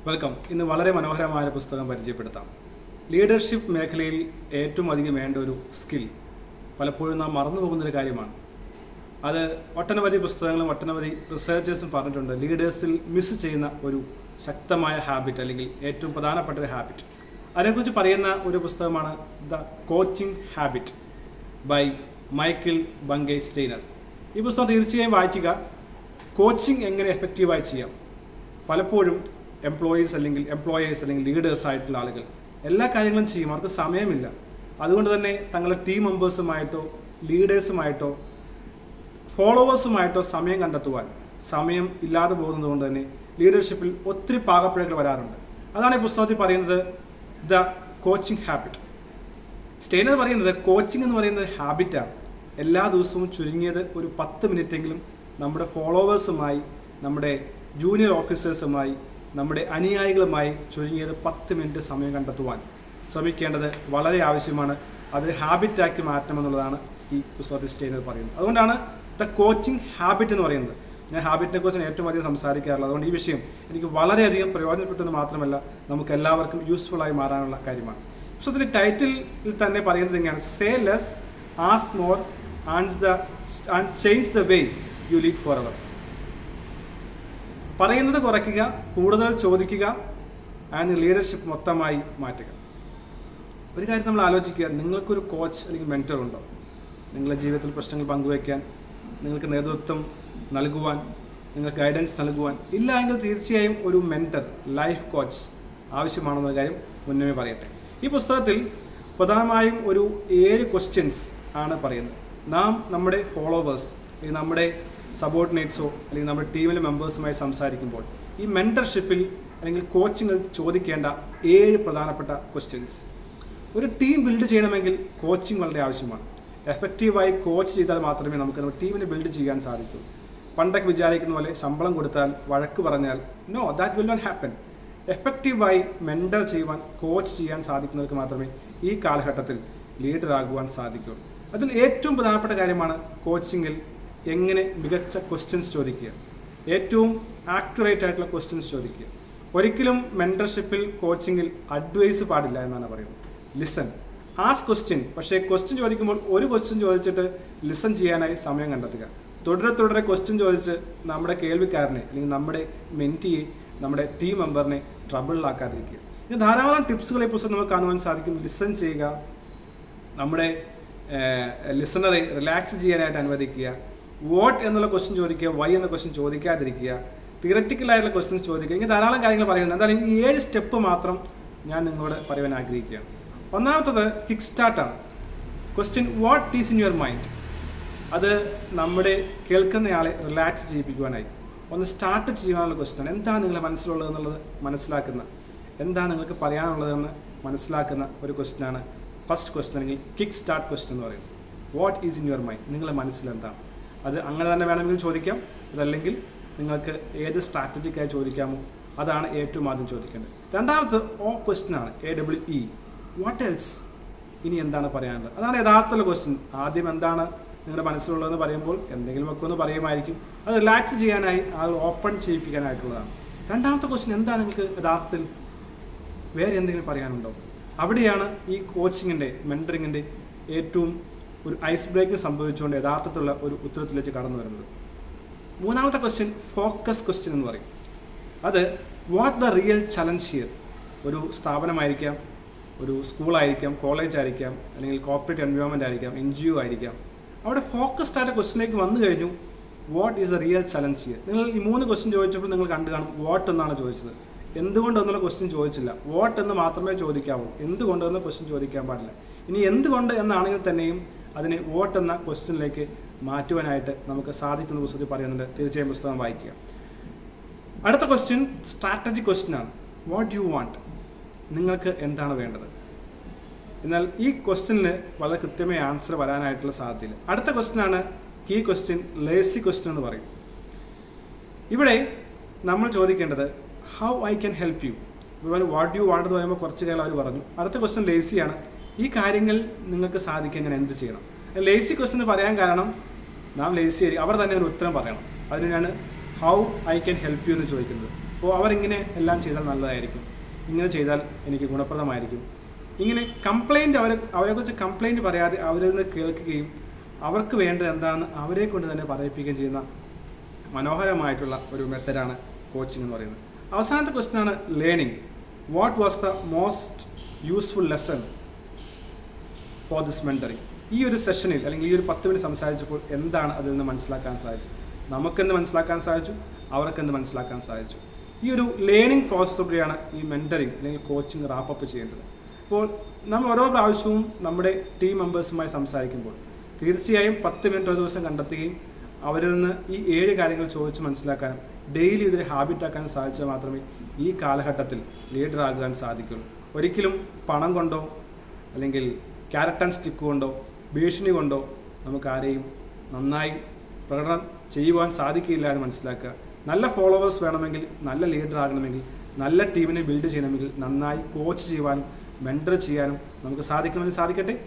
welcome ഇന്ന് വളരെ മനോഹരമായ ഒരു പുസ്തകം പരിചയപ്പെടുത്താം ലീഡർഷിപ്പ് മേഖലയിൽ ഏറ്റവും അധികം വേണ്ട ഒരു സ്കിൽ പലപ്പോഴും നാം മറന്നു പോകുന്നൊരു കാര്യമാണ് അത് ഒട്ടനവധി പുസ്തകങ്ങളും ഒട്ടനവധി റിസർച്ചേഴ്സും പറഞ്ഞിട്ടുണ്ട് ലീഡേഴ്സിൽ മിസ് ചെയ്യുന്ന ഒരു ശക്തമായ ഹാബിറ്റ് അല്ലെങ്കിൽ ഏറ്റവും പ്രധാനപ്പെട്ട ഒരു ഹാബിറ്റ് അതിനെക്കുറിച്ച് പറയുന്ന ഒരു പുസ്തകമാണ് the coaching habit by Michael Bungay Stanier ഈ പുസ്തകം തീർച്ചയായും വായിക്കുക കോച്ചിങ് എങ്ങനെ എഫക്റ്റീവായി ചെയ്യാം പലപ്പോഴും എംപ്ലോയീസ് അല്ലെങ്കിൽ എംപ്ലോയേഴ്സ് അല്ലെങ്കിൽ ലീഡേഴ്സ് ആയിട്ടുള്ള ആളുകൾ എല്ലാ കാര്യങ്ങളും ചെയ്യും അവർക്ക് സമയമില്ല അതുകൊണ്ട് തന്നെ തങ്ങളുടെ ടീം മെമ്പേഴ്സുമായിട്ടോ ലീഡേഴ്സുമായിട്ടോ ഫോളോവേഴ്സുമായിട്ടോ സമയം കണ്ടെത്തുവാൻ സമയം ഇല്ലാതെ പോകുന്നത് കൊണ്ട് തന്നെ ലീഡർഷിപ്പിൽ ഒത്തിരി പാകപ്പിഴകൾ വരാറുണ്ട് അതാണ് ഈ പുസ്തകത്തിൽ പറയുന്നത് ദ കോച്ചിങ് ഹാബിറ്റ് സ്റ്റെയിനർ പറയുന്നത് കോച്ചിങ് എന്ന് പറയുന്നത് ഒരു ഹാബിറ്റാണ് എല്ലാ ദിവസവും ചുരുങ്ങിയത് ഒരു പത്ത് മിനിറ്റെങ്കിലും നമ്മുടെ ഫോളോവേഴ്സുമായി നമ്മുടെ ജൂനിയർ ഓഫീസേഴ്സുമായി നമ്മുടെ അനുയായികളുമായി ചുരുങ്ങിയത് പത്ത് മിനിറ്റ് സമയം കണ്ടെത്തുവാൻ ശ്രമിക്കേണ്ടത് വളരെ ആവശ്യമാണ് അതൊരു ഹാബിറ്റാക്കി മാറ്റണമെന്നുള്ളതാണ് ഈ പുസ്തകത്തിൽ സ്റ്റെയിനർ പറയുന്നത് അതുകൊണ്ടാണ് ദ കോച്ചിങ് ഹാബിറ്റ് എന്ന് പറയുന്നത് ഞാൻ ഹാബിറ്റിനെ കുറിച്ച് ഏറ്റവും അധികം സംസാരിക്കാറുള്ളത് അതുകൊണ്ട് ഈ വിഷയം എനിക്ക് വളരെയധികം പ്രയോജനപ്പെട്ടെന്ന് മാത്രമല്ല നമുക്ക് എല്ലാവർക്കും യൂസ്ഫുൾ ആയി മാറാനുള്ള കാര്യമാണ് പുസ്തകത്തിന്റെ ടൈറ്റിൽ തന്നെ പറയുന്നത് എങ്ങനെയാണ് say less as more and the and change the way you lead for അവർ പറയുന്നത് കുറയ്ക്കുക കൂടുതൽ ചോദിക്കുക ആൻഡ് ലീഡർഷിപ്പ് മൊത്തമായി മാറ്റുക ഒരു കാര്യം നമ്മൾ ആലോചിക്കുക നിങ്ങൾക്കൊരു കോച്ച് അല്ലെങ്കിൽ മെൻറ്റർ ഉണ്ടോ നിങ്ങളുടെ ജീവിതത്തിൽ പ്രശ്നങ്ങൾ പങ്കുവയ്ക്കാൻ നിങ്ങൾക്ക് നേതൃത്വം നൽകുവാൻ നിങ്ങൾക്ക് ഗൈഡൻസ് നൽകുവാൻ ഇല്ല എങ്കിൽ തീർച്ചയായും ഒരു മെൻറ്റർ ലൈഫ് കോച്ച് ആവശ്യമാണെന്ന കാര്യം മുന്നമേ പറയട്ടെ ഈ പുസ്തകത്തിൽ പ്രധാനമായും ഒരു ഏഴ് ക്വസ്റ്റ്യൻസ് ആണ് പറയുന്നത് നാം നമ്മുടെ ഫോളോവേഴ്സ് അല്ലെങ്കിൽ നമ്മുടെ സബോർഡിനേറ്റ്സോ അല്ലെങ്കിൽ നമ്മുടെ ടീമിലെ മെമ്പേഴ്സുമായി സംസാരിക്കുമ്പോൾ ഈ മെൻറ്റർഷിപ്പിൽ അല്ലെങ്കിൽ കോച്ചിങ്ങിൽ ചോദിക്കേണ്ട ഏഴ് പ്രധാനപ്പെട്ട ക്വസ്റ്റ്യൻസ് ഒരു ടീം ബിൽഡ് ചെയ്യണമെങ്കിൽ കോച്ചിങ് വളരെ ആവശ്യമാണ് എഫക്റ്റീവായി കോച്ച് ചെയ്താൽ മാത്രമേ നമുക്ക് നമ്മുടെ ടീമിനെ ബിൽഡ് ചെയ്യാൻ സാധിക്കൂ പണ്ടൊക്കെ വിചാരിക്കുന്ന പോലെ ശമ്പളം കൊടുത്താൽ വഴക്ക് പറഞ്ഞാൽ no that will not happen എഫക്റ്റീവായി മെൻറ്റർ ചെയ്യുവാൻ കോച്ച് ചെയ്യാൻ സാധിക്കുന്നവർക്ക് മാത്രമേ ഈ കാലഘട്ടത്തിൽ ലീഡർ ആകുവാൻ സാധിക്കൂ അതിൽ ഏറ്റവും പ്രധാനപ്പെട്ട കാര്യമാണ് കോച്ചിങ്ങിൽ എങ്ങനെ മികച്ച ക്വസ്റ്റ്യൻസ് ചോദിക്കുക ഏറ്റവും ആക്യുറേറ്റ് ആയിട്ടുള്ള ക്വസ്റ്റ്യൻസ് ചോദിക്കുക ഒരിക്കലും മെൻറ്റർഷിപ്പിൽ കോച്ചിങ്ങിൽ അഡ്വൈസ് പാടില്ല എന്നാണ് പറയുന്നത് ലിസൺ ആസ് ക്വസ്റ്റ്യൻ പക്ഷേ ക്വസ്റ്റ്യൻ ചോദിക്കുമ്പോൾ ഒരു ക്വസ്റ്റ്യൻ ചോദിച്ചിട്ട് ലിസൺ ചെയ്യാനായി സമയം കണ്ടെത്തുക തുടരെ തുടരെ ക്വസ്റ്റ്യൻ ചോദിച്ച് നമ്മുടെ കേൾവിക്കാരനെ അല്ലെങ്കിൽ നമ്മുടെ മെൻറ്റിയെ നമ്മുടെ ടീം മെമ്പറിനെ ട്രബിളിലാക്കാതിരിക്കുക ഇനി ധാരാളം ടിപ്സുകൾ ഈ പുസ്തകം നമുക്ക് കാണുവാൻ സാധിക്കും ലിസൺ ചെയ്യുക നമ്മുടെ ലിസണറെ റിലാക്സ് ചെയ്യാനായിട്ട് അനുവദിക്കുക വോട്ട് എന്നുള്ള ക്വസ്റ്റ്യൻ ചോദിക്കുക വൈ എന്ന ക്വസ്റ്റ്യൻ ചോദിക്കാതിരിക്കുക തിയററ്റിക്കൽ ആയിട്ടുള്ള ക്വസ്റ്റ്യൻസ് ചോദിക്കുക ഇങ്ങനെ ധാരാളം കാര്യങ്ങൾ പറയുന്നുണ്ട് എന്തായാലും ഈ ഏഴ് സ്റ്റെപ്പ് മാത്രം ഞാൻ നിങ്ങളോട് പറയുവാൻ ആഗ്രഹിക്കുകയാണ് ഒന്നാമത്തത് കിക്ക് സ്റ്റാർട്ടാണ് question what is in your mind അത് നമ്മുടെ കേൾക്കുന്നയാളെ റിലാക്സ് ചെയ്യിപ്പിക്കുവാനായി ഒന്ന് സ്റ്റാർട്ട് ചെയ്യാനുള്ള ക്വസ്റ്റ്യൻ എന്താണ് നിങ്ങളുടെ മനസ്സിലുള്ളത് എന്നുള്ളത് മനസ്സിലാക്കുന്ന എന്താണ് നിങ്ങൾക്ക് പറയാനുള്ളതെന്ന് മനസ്സിലാക്കുന്ന ഒരു ക്വസ്റ്റ്യനാണ് ഫസ്റ്റ് ക്വസ്റ്റ്യൻ അല്ലെങ്കിൽ കിക്ക് സ്റ്റാർട്ട് ക്വസ്റ്റ്യൻ എന്ന് പറയുന്നത് what is in your mind നിങ്ങളുടെ മനസ്സിൽ എന്താണ് അത് അങ്ങനെ തന്നെ വേണമെങ്കിൽ ചോദിക്കാം അതല്ലെങ്കിൽ നിങ്ങൾക്ക് ഏത് സ്ട്രാറ്റജിക്കായി ചോദിക്കാമോ അതാണ് ഏറ്റവും ആദ്യം ചോദിക്കേണ്ടത് രണ്ടാമത്തെ ഓ ക്വസ്റ്റ്യൻ ആണ് A W E what else ഇനി എന്താണ് പറയാനുള്ളത് അതാണ് യഥാർത്ഥമുള്ള ക്വസ്റ്റ്യൻ ആദ്യം എന്താണ് നിങ്ങളുടെ മനസ്സിലുള്ളതെന്ന് പറയുമ്പോൾ എന്തെങ്കിലുമൊക്കെ ഒന്ന് പറയുമായിരിക്കും അത് റിലാക്സ് ചെയ്യാനായി അത് ഓപ്പൺ ചെയ്യിപ്പിക്കാനായിട്ടുള്ളതാണ് രണ്ടാമത്തെ ക്വസ്റ്റ്യൻ എന്താണ് നിങ്ങൾക്ക് യഥാർത്ഥത്തിൽ വേറെ എന്തെങ്കിലും പറയാനുണ്ടോ അവിടെയാണ് ഈ കോച്ചിങ്ങിൻ്റെ മെൻറ്ററിങ്ങിൻ്റെ ഏറ്റവും ഒരു ഐസ് ബ്രേക്കിംഗ് സംഭവിച്ചുകൊണ്ട് യഥാർത്ഥത്തിലുള്ള ഒരു ഉത്തരത്തിലേക്ക് കടന്നു വരുന്നത് മൂന്നാമത്തെ ക്വസ്റ്റ്യൻ ഫോക്കസ് ക്വസ്റ്റ്യൻ എന്ന് പറയും അത് what the real challenge here ഒരു സ്ഥാപനമായിരിക്കാം ഒരു സ്കൂളായിരിക്കാം കോളേജ് ആയിരിക്കാം അല്ലെങ്കിൽ കോർപ്പറേറ്റ് എൻവയോൺമെൻറ്റ് ആയിരിക്കാം എൻ ജി ഒ ആയിരിക്കാം അവിടെ ഫോക്കസ്ഡ് ആയിട്ട് ക്വസ്റ്റിലേക്ക് വന്നു കഴിഞ്ഞു what is a real challenge here നിങ്ങൾ ഈ മൂന്ന് ക്വസ്റ്റ്യൻ ചോദിച്ചപ്പോൾ നിങ്ങൾ കണ്ടു കാണും വാട്ട് എന്നാണ് ചോദിച്ചത് എന്തുകൊണ്ട് എന്നുള്ള ക്വസ്റ്റ്യൻ ചോദിച്ചില്ല വാട്ട് എന്ന് മാത്രമേ ചോദിക്കാവൂ എന്തുകൊണ്ട് എന്ന ക്വസ്റ്റ്യൻ ചോദിക്കാൻ പാടില്ല ഇനി എന്തുകൊണ്ട് എന്നാണെങ്കിൽ തന്നെയും അതിനെ വോട്ട് എന്ന ക്വസ്റ്റ്യനിലേക്ക് മാറ്റുവാനായിട്ട് നമുക്ക് സാധിക്കുന്ന പുസ്തകത്തിൽ പറയുന്നുണ്ട് തീർച്ചയായും പുസ്തകം വായിക്കുക അടുത്ത ക്വസ്റ്റ്യൻ സ്ട്രാറ്റജി ക്വസ്റ്റ്യൻ ആണ് വാട്ട് യു വാണ്ട് നിങ്ങൾക്ക് എന്താണ് വേണ്ടത് എന്നാൽ ഈ ക്വസ്റ്റ്യനിന് വളരെ കൃത്യമായ ആൻസർ വരാനായിട്ടുള്ള സാധ്യതയില്ല അടുത്ത ക്വസ്റ്റ്യൻ ആണ് കീ ക്വസ്റ്റ്യൻ ലേസി ക്വസ്റ്റ്യൻ എന്ന് പറയും ഇവിടെ നമ്മൾ ചോദിക്കേണ്ടത് how I can help you ഇതുപോലെ വാട്ട് യു വാണ്ട് എന്ന് പറയുമ്പോൾ കുറച്ച് കാലം അവർ പറഞ്ഞു അടുത്ത ക്വസ്റ്റ്യൻ ലേസിയാണ് ഈ കാര്യങ്ങൾ നിങ്ങൾക്ക് സാധിക്കാൻ ഞാൻ എന്ത് ചെയ്യണം ലേസി ക്വസ്റ്റ്യൻ പറയാൻ കാരണം നാം ലേസി അവർ തന്നെ ഒരു ഉത്തരം പറയണം അതിനാണ് how I can help you എന്ന് ചോദിക്കുന്നത് അപ്പോൾ അവരിങ്ങനെ എല്ലാം ചെയ്താൽ നല്ലതായിരിക്കും ഇങ്ങനെ ചെയ്താൽ എനിക്ക് ഗുണപ്രദമായിരിക്കും ഇങ്ങനെ കംപ്ലൈൻറ്റ് അവരെ അവരെക്കുറിച്ച് കംപ്ലൈൻറ്റ് പറയാതെ അവരിൽ നിന്ന് കേൾക്കുകയും അവർക്ക് വേണ്ടത് എന്താണെന്ന് അവരെ കൊണ്ട് തന്നെ പറയിപ്പിക്കുകയും ചെയ്യുന്ന മനോഹരമായിട്ടുള്ള ഒരു മെത്തഡാണ് കോച്ചിങ് എന്ന് പറയുന്നത് അവസാനത്തെ ക്വസ്റ്റ്യൻ ആണ് learning what was the most useful lesson for this mentoring ഈ ഒരു സെഷനിൽ അല്ലെങ്കിൽ ഈ ഒരു പത്ത് മിനിറ്റ് സംസാരിച്ചപ്പോൾ എന്താണ് അതിൽ നിന്ന് മനസ്സിലാക്കാൻ സാധിച്ചത് നമുക്കെന്ത് മനസ്സിലാക്കാൻ സാധിച്ചു അവർക്കെന്ത് മനസ്സിലാക്കാൻ സാധിച്ചു ഈ ഒരു ലേണിംഗ് പ്രോസസ്സിലൂടെയാണ് ഈ മെൻറ്ററിങ് അല്ലെങ്കിൽ കോച്ചിങ് റാപ്പപ്പ് ചെയ്യേണ്ടത് അപ്പോൾ നമ്മൾ ഓരോ പ്രാവശ്യവും നമ്മുടെ ടീം മെമ്പേഴ്സുമായി സംസാരിക്കുമ്പോൾ തീർച്ചയായും പത്ത് മിനിറ്റ് ഒരു ദിവസം കണ്ടെത്തുകയും അവരിൽ നിന്ന് ഈ ഏഴ് കാര്യങ്ങൾ ചോദിച്ച് മനസ്സിലാക്കാനും ഡെയിലി ഇതൊരു ഹാബിറ്റാക്കാനും സാധിച്ചാൽ മാത്രമേ ഈ കാലഘട്ടത്തിൽ ലീഡർ ആകാൻ സാധിക്കുള്ളൂ ഒരിക്കലും പണം കൊണ്ടോ അല്ലെങ്കിൽ ക്യാരറ്റ് ആൻഡ് സ്റ്റിക്ക് കൊണ്ടോ ഭീഷണി കൊണ്ടോ നമുക്ക് ആരെയും നന്നായി പ്രകടനം ചെയ്യുവാൻ സാധിക്കില്ല എന്ന് മനസ്സിലാക്കുക നല്ല ഫോളോവേഴ്സ് വേണമെങ്കിൽ നല്ല ലീഡർ ആകണമെങ്കിൽ നല്ല ടീമിനെ ബിൽഡ് ചെയ്യണമെങ്കിൽ നന്നായി കോച്ച് ചെയ്യുവാനും മെൻറ്റർ ചെയ്യാനും നമുക്ക് സാധിക്കണമെങ്കിൽ സാധിക്കട്ടെ